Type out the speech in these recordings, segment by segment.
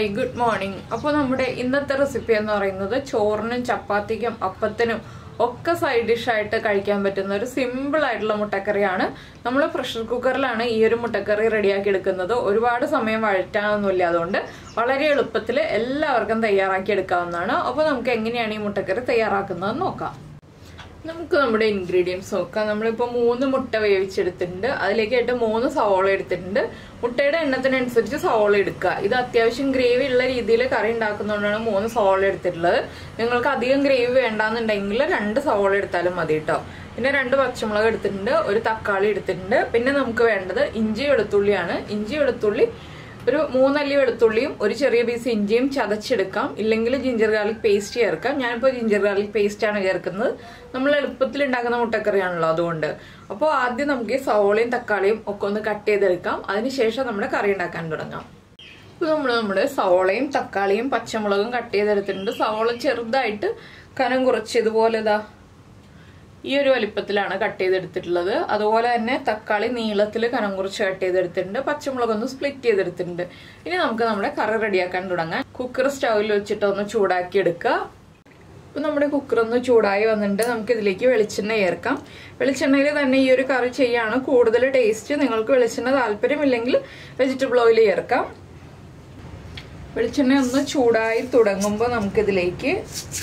hi good morning അപ്പോൾ നമ്മുടെ ഇന്നത്തെ റെസിപ്പി എന്ന് പറയുന്നത് ചോറിനും ചപ്പാത്തിക്കും അപ്പത്തിനും ഒക്കെ സൈഡ് ഡിഷായിട്ട് കഴിക്കാൻ പറ്റുന്ന ഒരു സിമ്പിൾ ആയിട്ടുള്ള മുട്ടക്കറിയാണ് നമ്മൾ പ്രഷർ കുക്കറിലാണ് ഈ ഒരു മുട്ടക്കറി റെഡിയാക്കി എടുക്കുന്നത് ഒരുപാട് സമയം വഴറ്റാനൊന്നുമില്ല അതുകൊണ്ട് വളരെ എളുപ്പത്തിൽ എല്ലാവർക്കും തയ്യാറാക്കി എടുക്കാവുന്നതാണ് അപ്പോൾ നമുക്ക് എങ്ങനെയാണ് ഈ മുട്ടക്കറി തയ്യാറാക്കുന്നത് നോക്കാം നമുക്ക് നമ്മുടെ ഇൻഗ്രീഡിയൻസ് നോക്കാം നമ്മളിപ്പോൾ മൂന്ന് മുട്ട വേവിച്ചെടുത്തിട്ടുണ്ട് അതിലേക്കായിട്ട് മൂന്ന് സവോള എടുത്തിട്ടുണ്ട് മുട്ടയുടെ എണ്ണത്തിനനുസരിച്ച് സവോള എടുക്കുക ഇത് അത്യാവശ്യം ഗ്രേവി ഉള്ള രീതിയിൽ കറി ഉണ്ടാക്കുന്നതുകൊണ്ടാണ് മൂന്ന് സവോള എടുത്തിട്ടുള്ളത് നിങ്ങൾക്ക് അധികം ഗ്രേവി വേണ്ടാന്നുണ്ടെങ്കിൽ രണ്ട് സവോള എടുത്താലും മതി കേട്ടോ പിന്നെ രണ്ട് പച്ചമുളക് എടുത്തിട്ടുണ്ട് ഒരു തക്കാളി എടുത്തിട്ടുണ്ട് പിന്നെ നമുക്ക് വേണ്ടത് ഇഞ്ചി വെളുത്തുള്ളിയാണ് ഇഞ്ചി വെളുത്തുള്ളി ഒരു മൂന്നല്ലി വെളുത്തുള്ളിയും ഒരു ചെറിയ പീസ് ഇഞ്ചിയും ചതച്ചെടുക്കാം ഇല്ലെങ്കിൽ ജിഞ്ചർ ഗാർലിക് പേസ്റ്റ് ചേർക്കാം ഞാനിപ്പോൾ ജിഞ്ചർ ഗാർലിക് പേസ്റ്റ് ആണ് ചേർക്കുന്നത് നമ്മൾ എളുപ്പത്തിൽ ഉണ്ടാക്കുന്ന മുട്ടക്കറിയാണല്ലോ അതുകൊണ്ട് അപ്പോൾ ആദ്യം നമുക്ക് ഈ സവോളയും തക്കാളിയും ഒക്കെ ഒന്ന് കട്ട് ചെയ്തെടുക്കാം അതിനുശേഷം നമ്മുടെ കറി ഉണ്ടാക്കാൻ തുടങ്ങാം ഇപ്പോൾ നമ്മൾ നമ്മുടെ സവോളയും തക്കാളിയും പച്ചമുളകും കട്ട് ചെയ്തെടുത്തിട്ടുണ്ട് സവോള ചെറുതായിട്ട് കനം കുറച്ച് ഇതുപോലെ ഇതാ ഈ ഒരു വലിപ്പത്തിലാണ് കട്ട് ചെയ്തെടുത്തിട്ടുള്ളത് അതുപോലെ തന്നെ തക്കാളി നീളത്തിൽ കനം കുറച്ച് കട്ട് ചെയ്തെടുത്തിട്ടുണ്ട് പച്ചമുളക് ഒന്ന് സ്പ്ലിറ്റ് ചെയ്തെടുത്തിട്ടുണ്ട് ഇനി നമുക്ക് നമ്മുടെ കറി റെഡിയാക്കാൻ തുടങ്ങാം കുക്കർ സ്റ്റൗവിൽ വെച്ചിട്ട് ഒന്ന് ചൂടാക്കി എടുക്കുക ഇപ്പൊ നമ്മുടെ കുക്കർ ഒന്ന് ചൂടായി വന്നിട്ടുണ്ട് നമുക്ക് ഇതിലേക്ക് വെളിച്ചെണ്ണ ചേർക്കാം വെളിച്ചെണ്ണയിൽ തന്നെ ഈ ഒരു കറി ചെയ്യാണ് കൂടുതൽ ടേസ്റ്റ് നിങ്ങൾക്ക് വെളിച്ചെണ്ണ താല്പര്യമില്ലെങ്കിൽ വെജിറ്റബിൾ ഓയിൽ ചേർക്കാം വെളിച്ചെണ്ണ ഒന്ന് ചൂടായി തുടങ്ങുമ്പോൾ നമുക്കിതിലേക്ക്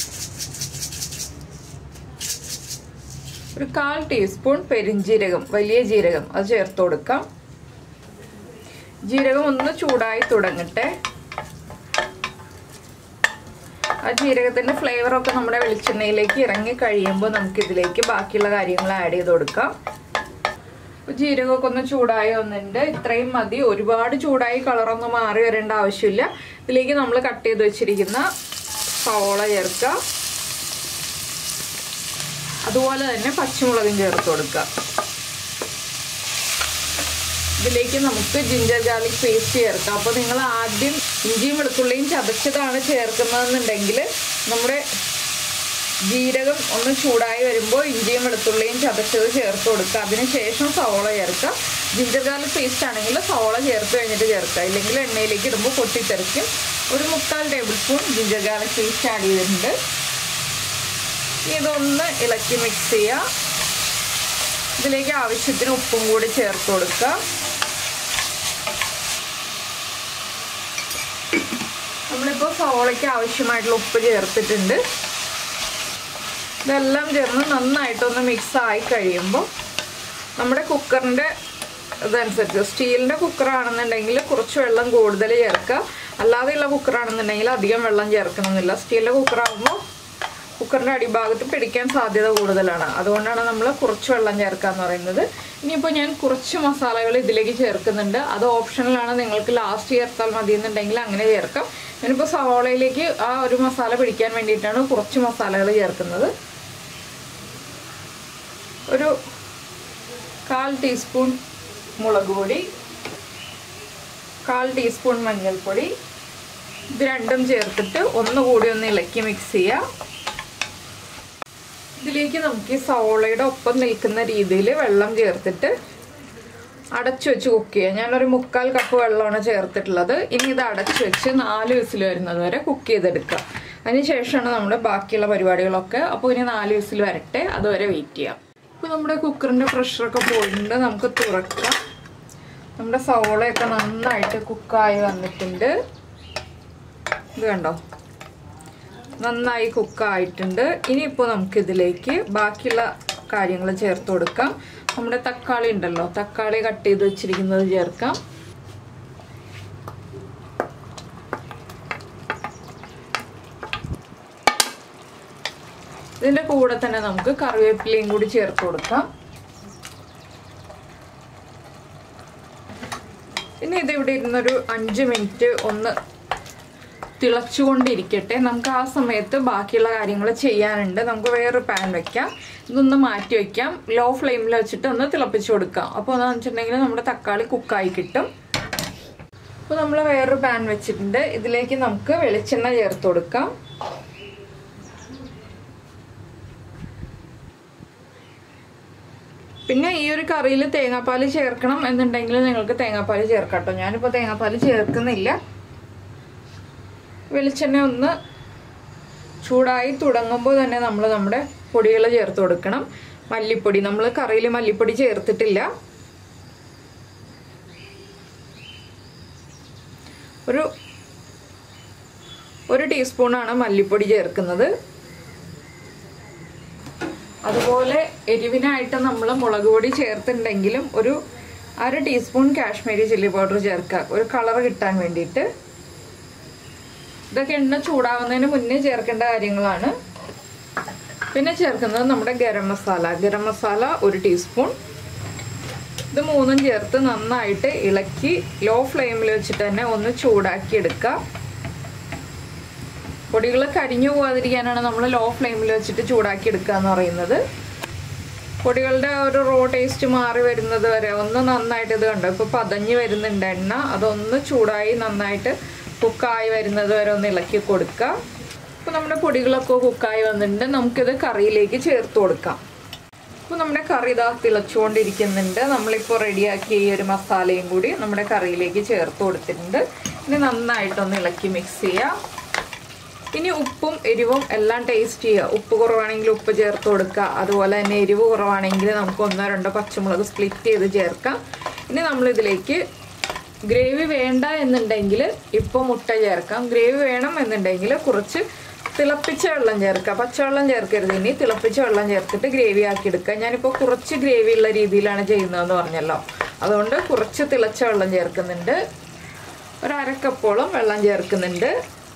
ഒരു കാൽ ടീസ്പൂൺ പെരിഞ്ജീരകം വലിയ ജീരകം അത് ചേർത്ത് കൊടുക്കാം ജീരകം ഒന്ന് ചൂടായി തുടങ്ങട്ടെ ആ ജീരകത്തിന്റെ ഫ്ലേവർ ഒക്കെ നമ്മുടെ വെളിച്ചെണ്ണയിലേക്ക് ഇറങ്ങി കഴിയുമ്പോൾ നമുക്ക് ഇതിലേക്ക് ബാക്കിയുള്ള കാര്യങ്ങൾ ആഡ് ചെയ്ത് കൊടുക്കാം ജീരകമൊക്കെ ഒന്ന് ചൂടായി വന്നിട്ടുണ്ട് ഇത്രയും മതി ഒരുപാട് ചൂടായി കളറൊന്നും മാറി വരേണ്ട ആവശ്യമില്ല ഇതിലേക്ക് നമ്മൾ കട്ട് ചെയ്ത് വെച്ചിരിക്കുന്ന സവോള ചേർക്കുക അതുപോലെ തന്നെ പച്ചമുളകും ചേർത്ത് കൊടുക്കുക ഇതിലേക്ക് നമുക്ക് ജിഞ്ചർ ഗാർലിക് പേസ്റ്റ് ചേർക്കാം അപ്പോൾ നിങ്ങൾ ആദ്യം ഇഞ്ചിയും വെളുത്തുള്ളിയും ചതച്ചതാണ് ചേർക്കുന്നതെന്നുണ്ടെങ്കിൽ നമ്മുടെ ജീരകം ഒന്ന് ചൂടായി വരുമ്പോൾ ഇഞ്ചിയും വെളുത്തുള്ളിയും ചതച്ചത് ചേർത്ത് കൊടുക്കുക അതിനുശേഷം സവോള ചേർക്കുക ജിഞ്ചർ ഗാർലിക് പേസ്റ്റ് ആണെങ്കിൽ സവോള ചേർത്ത് കഴിഞ്ഞിട്ട് ചേർക്കുക ഇല്ലെങ്കിൽ എണ്ണയിലേക്ക് ഇടുമ്പോൾ പൊട്ടിത്തെറിക്കും ഒരു മുക്കാൽ tablespoon ginger garlic paste add ചെയ്തിട്ടുണ്ട് ഇതൊന്ന് ഇളക്കി മിക്സ് ചെയ്യുക ഇതിലേക്ക് ആവശ്യത്തിന് ഉപ്പും കൂടി ചേർത്ത് കൊടുക്കുക നമ്മളിപ്പോൾ സവോളയ്ക്ക് ആവശ്യമായിട്ടുള്ള ഉപ്പ് ചേർത്തിട്ടുണ്ട് ഇതെല്ലാം ചേർന്ന് നന്നായിട്ടൊന്ന് മിക്സ് ആയി കഴിയുമ്പോൾ നമ്മുടെ കുക്കറിൻ്റെ ഇതനുസരിച്ച് സ്റ്റീലിൻ്റെ കുക്കറാണെന്നുണ്ടെങ്കിൽ കുറച്ച് വെള്ളം കൂടുതൽ ചേർക്കുക അല്ലാതെയുള്ള കുക്കറാണെന്നുണ്ടെങ്കിൽ അധികം വെള്ളം ചേർക്കണമെന്നില്ല സ്റ്റീലിൻ്റെ കുക്കറാകുമ്പോൾ കുക്കറിൻ്റെ അടിഭാഗത്ത് പിടിക്കാൻ സാധ്യത കൂടുതലാണ് അതുകൊണ്ടാണ് നമ്മൾ കുറച്ച് വെള്ളം ചേർക്കാന്ന് പറയുന്നത് ഇനിയിപ്പോൾ ഞാൻ കുറച്ച് മസാലകൾ ഇതിലേക്ക് ചേർക്കുന്നുണ്ട് അത് ഓപ്ഷനിലാണ് നിങ്ങൾക്ക് ലാസ്റ്റ് ചേർത്താൽ മതി എന്നുണ്ടെങ്കിൽ അങ്ങനെ ചേർക്കാം ഞാനിപ്പോൾ സവോളയിലേക്ക് ആ ഒരു മസാല പിടിക്കാൻ വേണ്ടിയിട്ടാണ് കുറച്ച് മസാലകൾ ചേർക്കുന്നത് ഒരു കാൽ ടീസ്പൂൺ മുളക് പൊടി കാൽ ടീസ്പൂൺ മഞ്ഞൾപ്പൊടി ഇത് രണ്ടും ചേർത്തിട്ട് ഒന്നുകൂടി ഒന്ന് ഇളക്കി മിക്സ് ചെയ്യുക ഇതിലേക്ക് നമുക്ക് ഈ സവോളയുടെ ഒപ്പം നിൽക്കുന്ന രീതിയിൽ വെള്ളം ചേർത്തിട്ട് അടച്ചു വെച്ച് കുക്ക് ചെയ്യാം ഞാനൊരു മുക്കാൽ കപ്പ് വെള്ളമാണ് ചേർത്തിട്ടുള്ളത് ഇനി ഇത് അടച്ചു വെച്ച് നാല് വിസിൽ വരുന്നത് വരെ കുക്ക് ചെയ്തെടുക്കുക അതിനുശേഷമാണ് നമ്മുടെ ബാക്കിയുള്ള പരിപാടികളൊക്കെ അപ്പോൾ ഇനി നാല് വിസിൽ വരട്ടെ അതുവരെ വെയിറ്റ് ചെയ്യാം ഇപ്പോൾ നമ്മുടെ കുക്കറിൻ്റെ പ്രഷറൊക്കെ പോയിട്ടുണ്ട് നമുക്ക് തുറക്കാം നമ്മുടെ സവോളയൊക്കെ നന്നായിട്ട് കുക്കായി വന്നിട്ടുണ്ട് ഇത് കണ്ടോ നന്നായി കുക്കായിട്ടുണ്ട് ഇനിയിപ്പോൾ നമുക്കിതിലേക്ക് ബാക്കിയുള്ള കാര്യങ്ങൾ ചേർത്ത് കൊടുക്കാം നമ്മുടെ തക്കാളി ഉണ്ടല്ലോ തക്കാളി കട്ട് ചെയ്ത് വെച്ചിരിക്കുന്നത് ചേർക്കാം ഇതിൻ്റെ കൂടെ തന്നെ നമുക്ക് കറിവേപ്പിലയും കൂടി ചേർത്ത് കൊടുക്കാം ഇനി ഇതിവിടെ ഇരുന്നൊരു അഞ്ച് മിനിറ്റ് ഒന്ന് തിളച്ചുകൊണ്ടിരിക്കട്ടെ നമുക്ക് ആ സമയത്ത് ബാക്കിയുള്ള കാര്യങ്ങൾ ചെയ്യാനുണ്ട് നമുക്ക് വേറൊരു പാൻ വെക്കാം ഇതൊന്ന് മാറ്റി വെക്കാം ലോ ഫ്ലെയിമിൽ വെച്ചിട്ട് ഒന്ന് തിളപ്പിച്ച് കൊടുക്കാം അപ്പോൾ എന്താണെന്ന് വെച്ചിട്ടുണ്ടെങ്കിൽ നമ്മുടെ തക്കാളി കുക്കായി കിട്ടും അപ്പോൾ നമ്മൾ വേറൊരു പാൻ വെച്ചിട്ടുണ്ട് ഇതിലേക്ക് നമുക്ക് വെളിച്ചെണ്ണ ചേർത്ത് കൊടുക്കാം പിന്നെ ഈ ഒരു കറിയിൽ തേങ്ങാപ്പാൽ ചേർക്കണം എന്നുണ്ടെങ്കിൽ നിങ്ങൾക്ക് തേങ്ങാപ്പാൽ ചേർക്കാം കേട്ടോ ഞാനിപ്പോൾ തേങ്ങാപ്പാൽ ചേർക്കുന്നില്ല വെളിച്ചെണ്ണ ഒന്ന് ചൂടായി തുടങ്ങുമ്പോൾ തന്നെ നമ്മൾ നമ്മുടെ പൊടികൾ ചേർത്ത് കൊടുക്കണം മല്ലിപ്പൊടി നമ്മൾ കറിയിൽ മല്ലിപ്പൊടി ചേർത്തിട്ടില്ല ഒരു ഒരു ടീസ്പൂണാണ് മല്ലിപ്പൊടി ചേർക്കുന്നത് അതുപോലെ എരിവിനായിട്ട് നമ്മൾ മുളക് പൊടി ചേർത്തിട്ടുണ്ടെങ്കിലും ഒരു അര ടീസ്പൂൺ കാശ്മീരി ചില്ലി പൗഡർ ചേർക്കുക ഒരു കളർ കിട്ടാൻ വേണ്ടിയിട്ട് ഇതൊക്കെ എണ്ണ ചൂടാവുന്നതിന് മുന്നേ ചേർക്കേണ്ട കാര്യങ്ങളാണ് പിന്നെ ചേർക്കുന്നത് നമ്മുടെ ഗരം മസാല ഗരം മസാല ഒരു ടീസ്പൂൺ ഇത് മൂന്നും ചേർത്ത് നന്നായിട്ട് ഇളക്കി ലോ ഫ്ലെയിമിൽ വെച്ചിട്ട് തന്നെ ഒന്ന് ചൂടാക്കി എടുക്കുക പൊടികൾ കരിഞ്ഞു പോകാതിരിക്കാനാണ് നമ്മൾ ലോ ഫ്ലെയിമിൽ വെച്ചിട്ട് ചൂടാക്കി എടുക്കുക എന്ന് പറയുന്നത് പൊടികളുടെ ഒരു റോ ടേസ്റ്റ് മാറി വരുന്നത് വരെ ഒന്ന് നന്നായിട്ട് ഇത് കണ്ടോ ഇപ്പോൾ പതഞ്ഞ് വരുന്നുണ്ട് എണ്ണ അതൊന്ന് ചൂടായി നന്നായിട്ട് കുക്കായി വരുന്നത് വരെ ഒന്ന് ഇളക്കി കൊടുക്കുക അപ്പോൾ നമ്മുടെ പൊടികളൊക്കെ കുക്കായി വന്നിട്ടുണ്ട് നമുക്കിത് കറിയിലേക്ക് ചേർത്ത് കൊടുക്കാം അപ്പോൾ നമ്മുടെ കറി ഇതാ തിളച്ചുകൊണ്ടിരിക്കുന്നുണ്ട് നമ്മളിപ്പോൾ റെഡിയാക്കിയ ഈ ഒരു മസാലയും കൂടി നമ്മുടെ കറിയിലേക്ക് ചേർത്ത് കൊടുത്തിട്ടുണ്ട് ഇനി നന്നായിട്ടൊന്ന് ഇളക്കി മിക്സ് ചെയ്യാം ഇനി ഉപ്പും എരിവും എല്ലാം ടേസ്റ്റ് ചെയ്യുക ഉപ്പ് കുറവാണെങ്കിൽ ഉപ്പ് ചേർത്ത് കൊടുക്കുക അതുപോലെ തന്നെ എരിവ് കുറവാണെങ്കിൽ നമുക്ക് ഒന്നോ രണ്ടോ പച്ചമുളക് സ്പ്ലിറ്റ് ചെയ്ത് ചേർക്കാം ഇനി നമ്മളിതിലേക്ക് ഗ്രേവി വേണ്ട എന്നുണ്ടെങ്കിൽ ഇപ്പോൾ മുട്ട ചേർക്കാം ഗ്രേവി വേണം എന്നുണ്ടെങ്കിൽ കുറച്ച് തിളപ്പിച്ച വെള്ളം ചേർക്കുക പച്ചവെള്ളം ചേർക്കരുത് ഇനി തിളപ്പിച്ച വെള്ളം ചേർത്തിട്ട് ഗ്രേവി ആക്കി എടുക്കുക ഞാനിപ്പോൾ കുറച്ച് ഗ്രേവി ഉള്ള രീതിയിലാണ് ചെയ്യുന്നതെന്ന് പറഞ്ഞല്ലോ അതുകൊണ്ട് കുറച്ച് തിളച്ച വെള്ളം ചേർക്കുന്നുണ്ട് ഒരു അരക്കപ്പോളം വെള്ളം ചേർക്കുന്നുണ്ട്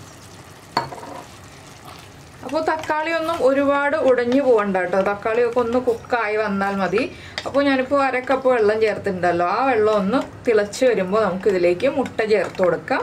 അപ്പോൾ തക്കാളി ഒന്നും ഒരുപാട് ഉടഞ്ഞു പോകണ്ട കേട്ടോ തക്കാളിയൊക്കെ ഒന്ന് കുക്കായി വന്നാൽ മതി അപ്പോൾ ഞാനിപ്പോൾ അരക്കപ്പ് വെള്ളം ചേർത്തിട്ടുണ്ടല്ലോ ആ വെള്ളം ഒന്ന് തിളച്ച് വരുമ്പോൾ നമുക്ക് ഇതിലേക്ക് മുട്ട ചേർത്ത് കൊടുക്കാം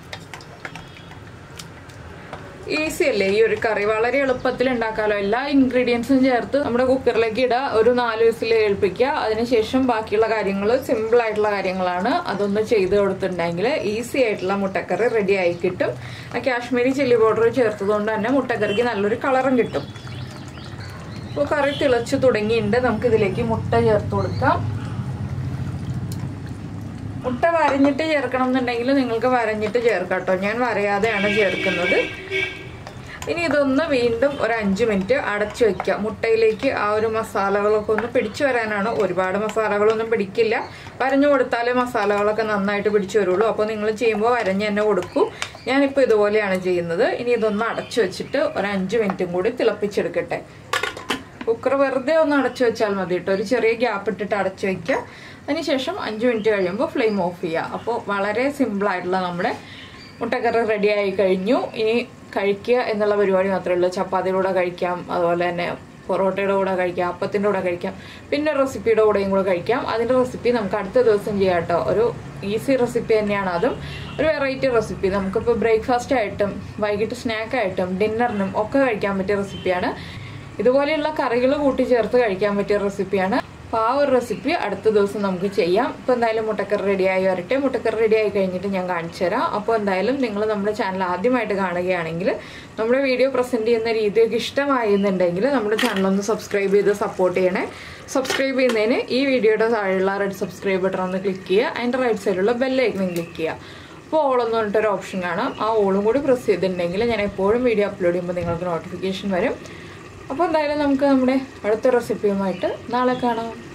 ഈസി അല്ലേ ഈ ഒരു കറി വളരെ എളുപ്പത്തിൽ ഉണ്ടാക്കാമല്ലോ എല്ലാ ഇൻഗ്രീഡിയൻസും ചേർത്ത് നമ്മുടെ കുക്കറിലേക്ക് ഇടുക ഒരു നാല് വിസിൽ ഏൽപ്പിക്കുക അതിനുശേഷം ബാക്കിയുള്ള കാര്യങ്ങൾ സിമ്പിൾ ആയിട്ടുള്ള കാര്യങ്ങളാണ് അതൊന്ന് ചെയ്ത് കൊടുത്തിട്ടുണ്ടെങ്കിൽ ഈസി ആയിട്ടുള്ള മുട്ടക്കറി റെഡി ആയി കിട്ടും ആ കാശ്മീരി ചില്ലി പൗഡർ ചേർത്തതുകൊണ്ട് തന്നെ മുട്ടക്കറിക്ക് നല്ലൊരു കളറും കിട്ടും അപ്പോൾ കറി തിളച്ച് തുടങ്ങിയിട്ടുണ്ട് നമുക്ക് ഇതിലേക്ക് മുട്ട ചേർത്ത് കൊടുക്കാം മുട്ട വരഞ്ഞിട്ട് ചേർക്കണം എന്നുണ്ടെങ്കിൽ നിങ്ങൾക്ക് വരഞ്ഞിട്ട് ചേർക്കാം കേട്ടോ ഞാൻ വരയാതെയാണ് ചേർക്കുന്നത് ഇനി ഇതൊന്ന് വീണ്ടും ഒരു അഞ്ച് മിനിറ്റ് അടച്ചു വെക്കുക മുട്ടയിലേക്ക് ആ ഒരു മസാലകളൊക്കെ ഒന്ന് പിടിച്ചു വരാനാണ് ഒരുപാട് മസാലകളൊന്നും പിടിക്കില്ല വരഞ്ഞു കൊടുത്താലേ മസാലകളൊക്കെ നന്നായിട്ട് പിടിച്ചു വരുള്ളൂ അപ്പോൾ നിങ്ങൾ ചെയ്യുമ്പോൾ വരഞ്ഞ് തന്നെ കൊടുക്കൂ ഞാനിപ്പോൾ ഇതുപോലെയാണ് ചെയ്യുന്നത് ഇനി ഇതൊന്ന് അടച്ചു വെച്ചിട്ട് ഒരു അഞ്ച് മിനിറ്റും കൂടി തിളപ്പിച്ചെടുക്കട്ടെ കുക്കർ വെറുതെ ഒന്ന് അടച്ചു വെച്ചാൽ മതി കേട്ടോ ഒരു ചെറിയ ഗ്യാപ്പ് ഇട്ടിട്ട് അടച്ചു വെക്കുക അതിനുശേഷം അഞ്ച് മിനിറ്റ് കഴിയുമ്പോൾ ഫ്ലെയിം ഓഫ് ചെയ്യുക അപ്പോൾ വളരെ സിമ്പിളായിട്ടുള്ള നമ്മുടെ മുട്ടക്കറി റെഡി ആയി കഴിഞ്ഞു ഇനി കഴിക്കുക എന്നുള്ള പരിപാടി മാത്രമേ ഉള്ളൂ ചപ്പാത്തിയുടെ കൂടെ കഴിക്കാം അതുപോലെ തന്നെ പൊറോട്ടയുടെ കൂടെ കഴിക്കാം അപ്പത്തിൻ്റെ കൂടെ കഴിക്കാം പിന്നെ റെസിപ്പിയുടെ കൂടെയും കൂടെ കഴിക്കാം അതിൻ്റെ റെസിപ്പി നമുക്ക് അടുത്ത ദിവസം ചെയ്യാം കേട്ടോ ഒരു ഈസി റെസിപ്പി തന്നെയാണ് അതും ഒരു വെറൈറ്റി റെസിപ്പി നമുക്കിപ്പോൾ ബ്രേക്ക്ഫാസ്റ്റ് ആയിട്ടും വൈകിട്ട് സ്നാക്കായിട്ടും ഡിന്നറിനും ഒക്കെ കഴിക്കാൻ പറ്റിയ റെസിപ്പിയാണ് ഇതുപോലെയുള്ള കറികൾ കൂട്ടി ചേർത്ത് കഴിക്കാൻ പറ്റിയ റെസിപ്പിയാണ് അപ്പോൾ ആ ഒരു റെസിപ്പി അടുത്ത ദിവസം നമുക്ക് ചെയ്യാം ഇപ്പോൾ എന്തായാലും മുട്ടക്കറി റെഡിയായി വരട്ടെ മുട്ടക്കറി റെഡിയായി കഴിഞ്ഞിട്ട് ഞാൻ കാണിച്ചു തരാം അപ്പോൾ എന്തായാലും നിങ്ങൾ നമ്മുടെ ചാനൽ ആദ്യമായിട്ട് കാണുകയാണെങ്കിൽ നമ്മുടെ വീഡിയോ പ്രസൻറ്റ് ചെയ്യുന്ന രീതിയൊക്കെ ഇഷ്ടമായിരുന്നുണ്ടെങ്കിൽ നമ്മുടെ ചാനലൊന്ന് സബ്സ്ക്രൈബ് ചെയ്ത് സപ്പോർട്ട് ചെയ്യണേ സബ്സ്ക്രൈബ് ചെയ്യുന്നതിന് ഈ വീഡിയോയുടെ താഴെയുള്ള റെഡ് സബ്സ്ക്രൈബ് ബട്ടൺ ഒന്ന് ക്ലിക്ക് ചെയ്യുക അതിൻ്റെ റൈറ്റ് സൈഡിലുള്ള ബെല്ലൈക്കനും ക്ലിക്ക് ചെയ്യുക അപ്പോൾ ഓൾ എന്ന് പറഞ്ഞിട്ടൊരു ഓപ്ഷൻ കാണാം ആ ഓളും കൂടി പ്രസ് ചെയ്തിട്ടുണ്ടെങ്കിൽ ഞാൻ എപ്പോഴും വീഡിയോ അപ്ലോഡ് ചെയ്യുമ്പോൾ നിങ്ങൾക്ക് നോട്ടിഫിക്കേഷൻ വരും അപ്പോൾ എന്തായാലും നമുക്ക് നമ്മുടെ അടുത്ത റെസിപ്പിയുമായിട്ട് നാളെ കാണാം